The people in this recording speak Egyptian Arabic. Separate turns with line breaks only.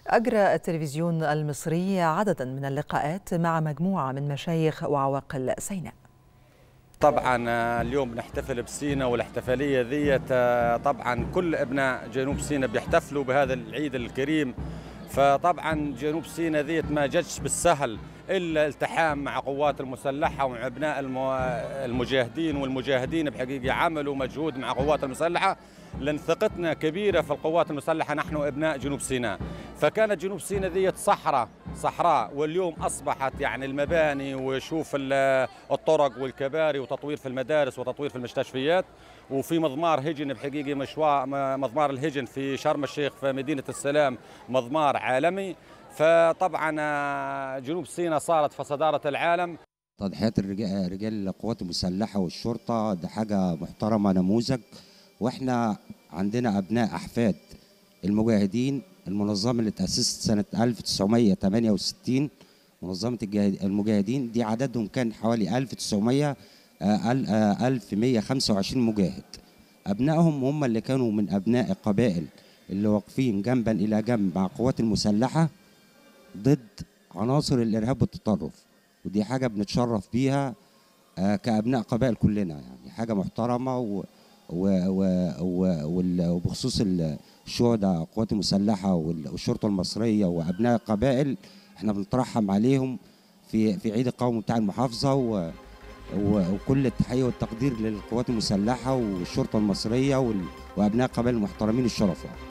أجرى التلفزيون المصري عددا من اللقاءات مع مجموعة من مشايخ وعواقل سيناء
طبعا اليوم نحتفل بسينا والاحتفالية ذيت طبعا كل أبناء جنوب سيناء بيحتفلوا بهذا العيد الكريم فطبعا جنوب سيناء ذيت ما جتش بالسهل الا التحام مع قوات المسلحه ومع ابناء المجاهدين والمجاهدين بحقيقه عملوا مجهود مع قوات المسلحه لان ثقتنا كبيره في القوات المسلحه نحن ابناء جنوب سيناء فكانت جنوب سيناء ذي صحراء صحراء واليوم اصبحت يعني المباني وشوف الطرق والكباري وتطوير في المدارس وتطوير في المستشفيات وفي مضمار هجن بحقيقه مشوار مضمار الهجن في شرم الشيخ في مدينه السلام مضمار عالمي فطبعا جنوب سيناء صارت في صداره العالم
تضحيات الرجال رجال القوات المسلحه والشرطه ده حاجه محترمه نموذج واحنا عندنا ابناء احفاد المجاهدين المنظمه اللي تاسست سنه 1968 منظمه المجاهدين دي عددهم كان حوالي 1900 1125 مجاهد ابنائهم هم اللي كانوا من ابناء القبائل اللي واقفين جنبا الى جنب مع القوات المسلحه ضد عناصر الارهاب والتطرف ودي حاجه بنتشرف بيها كابناء قبائل كلنا يعني حاجه محترمه و وبخصوص الشهداء القوات المسلحه والشرطه المصريه وابناء القبائل احنا بنترحم عليهم في في عيد القومي بتاع المحافظه و وكل التحيه والتقدير للقوات المسلحه والشرطه المصريه وابناء القبائل المحترمين الشرفاء